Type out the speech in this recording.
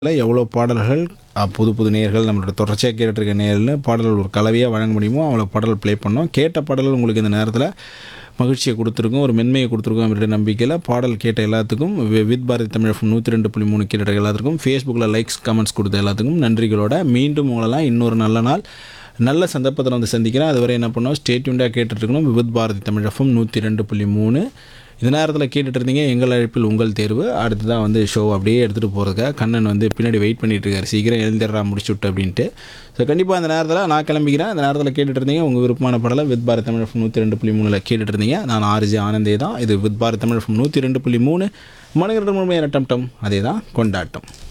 எவ்வளோ பாடல்கள் அ, புது புது நேயர்கள் நம்மளோட தொடர்ச்சியாக கேட்டுருக்க நேயர்கள்னு பாடல்கள் ஒரு கலவையாக வழங்க முடியுமோ அவ்வளோ பாடல் ப்ளே பண்ணோம் கேட்ட பாடல்கள் உங்களுக்கு இந்த நேரத்தில் மகிழ்ச்சியை கொடுத்துருக்கும் ஒரு மென்மையை கொடுத்துருக்கும் அப்படின்ற நம்பிக்கையில் பாடல் கேட்ட எல்லாத்துக்கும் வி- வித் பாரதி தமிழ் நூற்றி ரெண்டு புள்ளி மூணு கேட்ட எல்லாத்துக்கும் ஃபேஸ்புக்கில் லைக்ஸ் கமெண்ட்ஸ் கொடுத்த எல்லாத்துக்கும் நன்றிகளோட மீண்டும் உங்களெல்லாம் இன்னொரு நல்ல நாள் நல்ல சந்தர்ப்பத்தில் வந்து சந்திக்கிறேன் அதுவரை என்ன பண்ணோம் ஸ்டேட்யூண்டாக கேட்டுட்ருக்கணும் வித் பாரதி தமிழ் எஃப்எம் நூற்றி ரெண்டு புள்ளி மூணு இந்த நேரத்தில் கேட்டுட்டு இருந்தீங்க எங்கள் அழைப்பில் உங்கள் தேர்வு அடுத்து தான் வந்து ஷோ அப்படியே எடுத்துகிட்டு போகிறதுக்காக கண்ணன் வந்து பின்னாடி வெயிட் பண்ணிட்டு இருக்காரு சீக்கிரம் எழுந்திரா முடிச்சு விட்டு அப்படின்ட்டு ஸோ கண்டிப்பாக அந்த நேரத்தில் நான் கிளம்பிக்கிறேன் அந்த நேரத்தில் கேட்டுட்டு இருந்தீங்க உங்கள் விருப்பமான படலை வித் பாரத் தமிழ் எஃப்எம் நூற்றி ரெண்டு புள்ளி மூணில் கேட்டுட்டு இருந்தீங்க நான் ஆர்ஜி ஆனந்தே தான் இது வித் பாரத் தமிழ் எஃப்எம் நூற்றி ரெண்டு புள்ளி மூணு மணிகண்டன் முழுமையான டம் டம் அதே தான் கொண்டாட்டம்